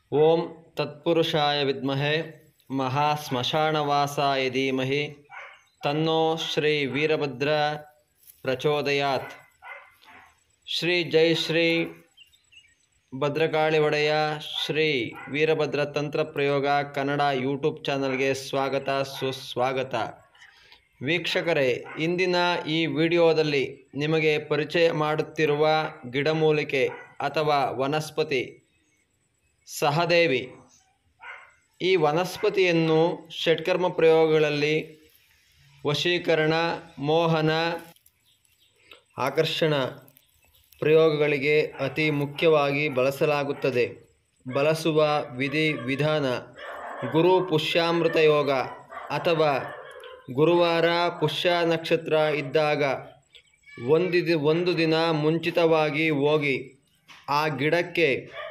ಓಂ ತತ್ಪುರುಷಾಯ ವಿದ್ಮಹೆ ಮಹಾಶ್ಮಶಾನವಾಸಾಯ ಧೀಮಹಿ ತನ್ನೋ ಶ್ರೀ ವೀರಭದ್ರ ಪ್ರಚೋದಯಾತ್ ಶ್ರೀ ಜೈ ಶ್ರೀ ಭದ್ರಕಾಳಿ ಒಡೆಯ ಶ್ರೀ ವೀರಭದ್ರ ತಂತ್ರ ಪ್ರಯೋಗ ಕನ್ನಡ ಯೂಟ್ಯೂಬ್ ಚಾನಲ್ಗೆ ಸ್ವಾಗತ ಸುಸ್ವಾಗತ ವೀಕ್ಷಕರೇ ಇಂದಿನ ಈ ವಿಡಿಯೋದಲ್ಲಿ ನಿಮಗೆ ಪರಿಚಯ ಮಾಡುತ್ತಿರುವ ಗಿಡಮೂಲಿಕೆ ಅಥವಾ ವನಸ್ಪತಿ ಸಹದೇವಿ ಈ ವನಸ್ಪತಿಯನ್ನು ಷಟ್ಕರ್ಮ ಪ್ರಯೋಗಗಳಲ್ಲಿ ವಶೀಕರಣ ಮೋಹನ ಆಕರ್ಷಣ ಪ್ರಯೋಗಗಳಿಗೆ ಅತಿ ಮುಖ್ಯವಾಗಿ ಬಳಸಲಾಗುತ್ತದೆ ಬಳಸುವ ವಿಧಿ ವಿಧಾನ ಗುರು ಪುಷ್ಯಾಮೃತ ಯೋಗ ಅಥವಾ ಗುರುವಾರ ಪುಷ್ಯ ನಕ್ಷತ್ರ ಇದ್ದಾಗ ಒಂದಿದ ಒಂದು ದಿನ ಮುಂಚಿತವಾಗಿ ಹೋಗಿ ಆ ಗಿಡಕ್ಕೆ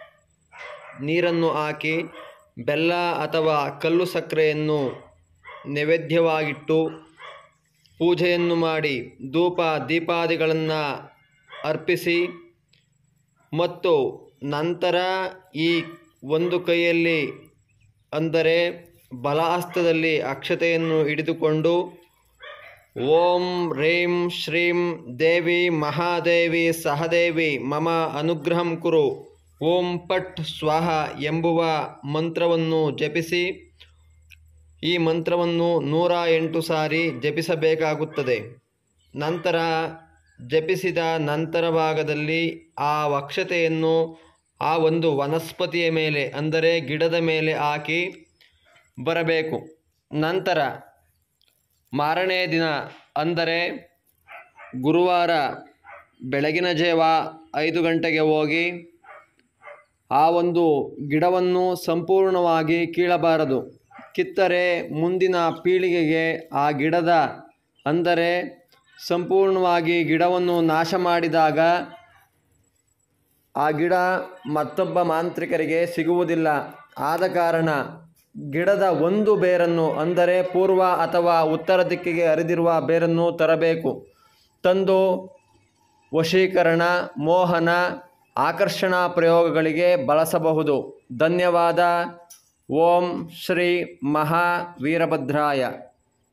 ನೀರನ್ನು ಹಾಕಿ ಬೆಲ್ಲ ಅಥವಾ ಕಲ್ಲು ಸಕ್ಕರೆಯನ್ನು ನೈವೇದ್ಯವಾಗಿಟ್ಟು ಪೂಜೆಯನ್ನು ಮಾಡಿ ಧೂಪ ದೀಪಾದಿಗಳನ್ನು ಅರ್ಪಿಸಿ ಮತ್ತು ನಂತರ ಈ ಒಂದು ಕೈಯಲ್ಲಿ ಅಂದರೆ ಬಲಹಸ್ತದಲ್ಲಿ ಅಕ್ಷತೆಯನ್ನು ಹಿಡಿದುಕೊಂಡು ಓಂ ರೀಂ ಶ್ರೀಂ ದೇವಿ ಮಹಾದೇವಿ ಸಹದೇವಿ ಮಮ ಅನುಗ್ರಹಂ ಕುರು ಓಂ ಪಟ್ ಸ್ವಾಹ ಎಂಬುವ ಮಂತ್ರವನ್ನು ಜಪಿಸಿ ಈ ಮಂತ್ರವನ್ನು ನೂರ ಎಂಟು ಸಾರಿ ಜಪಿಸಬೇಕಾಗುತ್ತದೆ ನಂತರ ಜಪಿಸಿದ ನಂತರ ಭಾಗದಲ್ಲಿ ಆ ವಕ್ಷತೆಯನ್ನು ಆ ಒಂದು ವನಸ್ಪತಿಯ ಮೇಲೆ ಅಂದರೆ ಗಿಡದ ಮೇಲೆ ಹಾಕಿ ಬರಬೇಕು ನಂತರ ಮಾರನೇ ದಿನ ಅಂದರೆ ಗುರುವಾರ ಬೆಳಗಿನ ಜಾವ ಐದು ಗಂಟೆಗೆ ಹೋಗಿ ಆ ಒಂದು ಗಿಡವನ್ನು ಸಂಪೂರ್ಣವಾಗಿ ಕೀಳಬಾರದು ಕಿತ್ತರೆ ಮುಂದಿನ ಪೀಳಿಗೆಗೆ ಆ ಗಿಡದ ಅಂದರೆ ಸಂಪೂರ್ಣವಾಗಿ ಗಿಡವನ್ನು ನಾಶ ಮಾಡಿದಾಗ ಆ ಗಿಡ ಮತ್ತೊಬ್ಬ ಮಾಂತ್ರಿಕರಿಗೆ ಸಿಗುವುದಿಲ್ಲ ಆದ ಕಾರಣ ಗಿಡದ ಒಂದು ಬೇರನ್ನು ಅಂದರೆ ಪೂರ್ವ ಅಥವಾ ಉತ್ತರ ದಿಕ್ಕಿಗೆ ಹರಿದಿರುವ ಬೇರನ್ನು ತರಬೇಕು ತಂದು ವಶೀಕರಣ ಮೋಹನ ಆಕರ್ಷಣಾ ಪ್ರಯೋಗಗಳಿಗೆ ಬಳಸಬಹುದು ಧನ್ಯವಾದ ಓಂ ಶ್ರೀ ಮಹಾ ವೀರಭದ್ರಾಯ